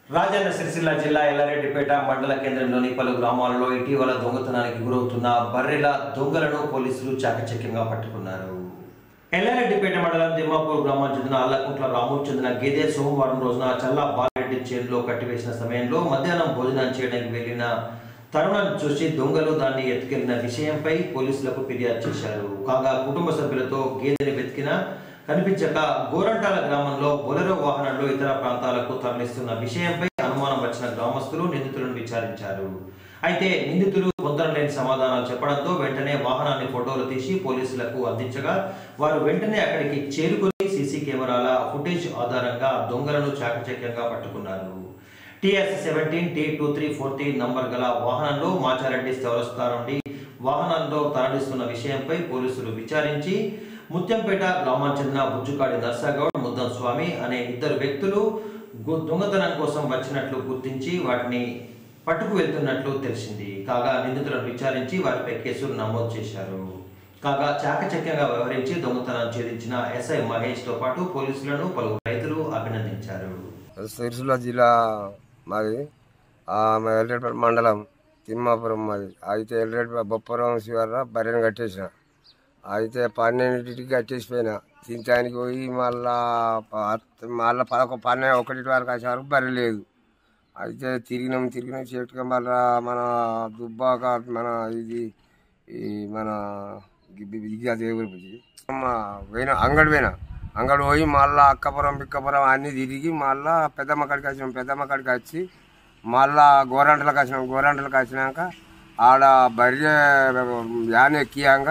రాజన్న సిరిసిల్ల జిల్లా ఎల్లారెడ్డిపేట మండల కేంద్రంలోని పలు గ్రామాలలో ఇటీవల దొంగతనానికి గురవుతున్న బర్రెల దొంగలను పోలీసులు చాకచక్యంగా పట్టుకున్నారు ఎల్లారెడ్డిపేట మండలం దిమ్మాపూర్ గ్రామానికి చెందిన అల్లకుంట్ల రాము చెందిన గేదె సోమవారం రోజున చల్ల బాలరెడ్డి చేనులో కట్టివేసిన సమయంలో మధ్యాహ్నం భోజనం చేయడానికి వెళ్లిన తరుణాన్ని చూసి దొంగలు దాన్ని ఎత్తుకెళ్లిన విషయంపై పోలీసులకు ఫిర్యాదు చేశారు కాగా కుటుంబ సభ్యులతో గేదెని వెతికిన కనిపించక గోరంటాల గ్రామంలో బొలెరో వాహనంలో ఇతర ప్రాంతాలకు తరలిస్తున్న విషయంపై అనుమానం వచ్చిన గ్రామస్తులు నిందితులను విచారించారు అయితే నిందితులు పొందలేని సమాధానాలు చెప్పడంతో వెంటనే వాహనాన్ని ఫోటోలు తీసి పోలీసులకు అందించగా వారు వెంటనే అక్కడికి చేరుకుని సీసీ కెమెరాల ఫుటేజ్ ఆధారంగా దొంగలను చాకచక్యంగా పట్టుకున్నారు TS seventeen T two three four three number గల వాహనంలో మాచారెడ్డి చౌరస్తా నుండి వాహనంలో తరలిస్తున్న విషయంపై పోలీసులు విచారించి ముత్యంపేట గ్రామానికి చెందిన బుజ్జుకాడి నర్సాగౌడ్ ముద్దం స్వామి అనే ఇద్దరు వ్యక్తులు గు- దొంగతనం కోసం వచ్చినట్లు గుర్తించి వాటిని పట్టుకు వెళ్తున్నట్లు తెలిసింది కాగా నిందితులను విచారించి వారిపై కేసులు నమోదు చేశారు కాగా చాకచక్యంగా వ్యవహరించి దొంగతనం ఛేదించిన ఎస్ఐ మహేష్ తో పాటు పోలీసులను పలువురు రైతులు అభినందించారు సిరిసిల్ల జిల్లా మాది ఆ, మా ఎల్రెడ్పేట మండలం తిమ్మాపురం మాది అయితే ఎల్రెడ్పేట బొప్పరం శివార బర్రెని కట్టేసిన అయితే పన్నెండింటికి కట్టేసిపోయినా తినటానికి పోయి మళ్ళా ప- మళ్ళా పదకొ పన్నెండు ఒకటి వరకు వచ్చే వరకు బర్రె లేదు అయితే తిరిగినాం తిరిగినాం చెట్టుగా మళ్ళా మన దుబ్బాక మన ఇది ఈ మన ఇది ఇది అది ఏ ఊరు ఇది? మా పోయినా అంగడి పోయినా అంగడి పోయి మళ్ళా అక్కపురం బిక్కపురం అన్ని తిరిగి మళ్ళా పెద్దమ్మ కాడికి వచ్చినాం పెద్దమ్మ కాడికి వచ్చి మళ్ళా గోరంటలకు వచ్చినాం గోరంటలకు వచ్చినాక ఆడ బర్రె యాన్ ఎక్కియాంగా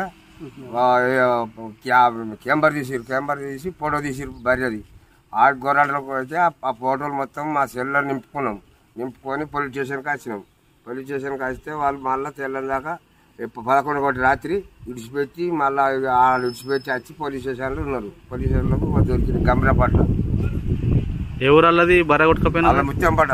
కెంబర్ తీసిరు కెంబర్ తీసి ఫోటో తీసిరు బర్రెది ఆ గోరంటలకు అయితే ఆ- ఆ ఫోటోలు మొత్తం మా సెల్లో నింపుకున్నాం నింపుకొని పోలీస్ స్టేషన్కి వచ్చినాం పోలీస్ స్టేషన్కి వస్తే వాళ్ళు మళ్ళీ తెల్లని దాకా ఎప్పు పదకొండు ఒకటి రాత్రి విడిచిపెట్టి మళ్ళీ ఆడ విడిచిపెట్టి వచ్చి పోలీస్ స్టేషన్లో ఉన్నారు పోలీస్ స్టేషన్లో దొరికింది గంభీరపట్ల ఏ ఊరల్లది బర్రె కొట్టుకపోయినా అలా ముత్యంపట్ట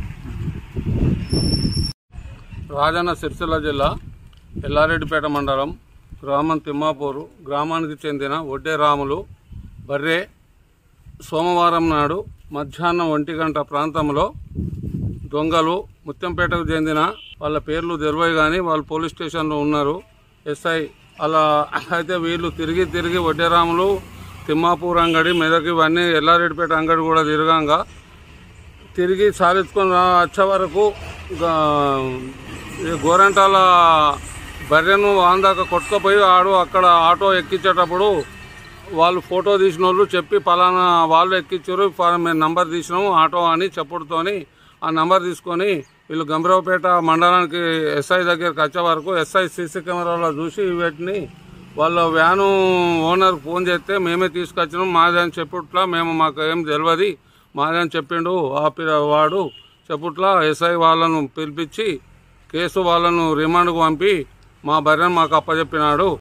రాజన్న సిరిసిల్ల జిల్లా ఎల్లారెడ్డిపేట మండలం గ్రామం తిమ్మాపూరు గ్రామానికి చెందిన ఒడ్డే రాములు బర్రె సోమవారం నాడు మధ్యాహ్నం ఒంటి గంట ప్రాంతంలో దొంగలు ముత్యంపేటకు చెందిన వాళ్ళ పేర్లు తెలివై కానీ వాళ్ళు పోలీస్ స్టేషన్లో ఉన్నారు ఎస్ఐ అలా అయితే వీళ్ళు తిరిగి తిరిగి వడ్డేరాములు తిమ్మాపూర్ అంగడి మెదక్ ఇవన్నీ ఎల్లారెడ్డిపేట అంగడి కూడా తిరగంగా తిరిగి సాధించుకొని రా- వచ్చే వరకు గా- ఈ గోరంటాల బర్రెను ఆందాక కొట్టుకుపోయి ఆడు అక్కడ ఆటో ఎక్కించేటప్పుడు వాళ్ళు ఫోటో తీసిన వాళ్ళు చెప్పి పలానా వాళ్ళు ఎక్కించారు పలానా మేము నంబర్ తీసినాము ఆటో అని చెప్పుడుతోని ఆ నంబర్ తీసుకొని వీళ్ళు గంభీరావుపేట మండలానికి ఎస్ఐ దగ్గరికి వచ్చే వరకు ఎస్ఐ సీసీ కెమెరాలో చూసి వీటిని వాళ్ళ వ్యాను ఓనర్ ఫోన్ చేస్తే మేమే తీసుకొచ్చినాం మాది అని చెప్పుట్లా మేము మాకు ఏం తెలియదు మాది అని చెప్పిండు ఆ పిల్ల- వాడు చెప్పుట్లా ఎస్ఐ వాళ్ళను పిలిపించి కేసు వాళ్ళను రిమాండ్కు పంపి మా బర్రెను మాకు అప్పచెప్పినాడు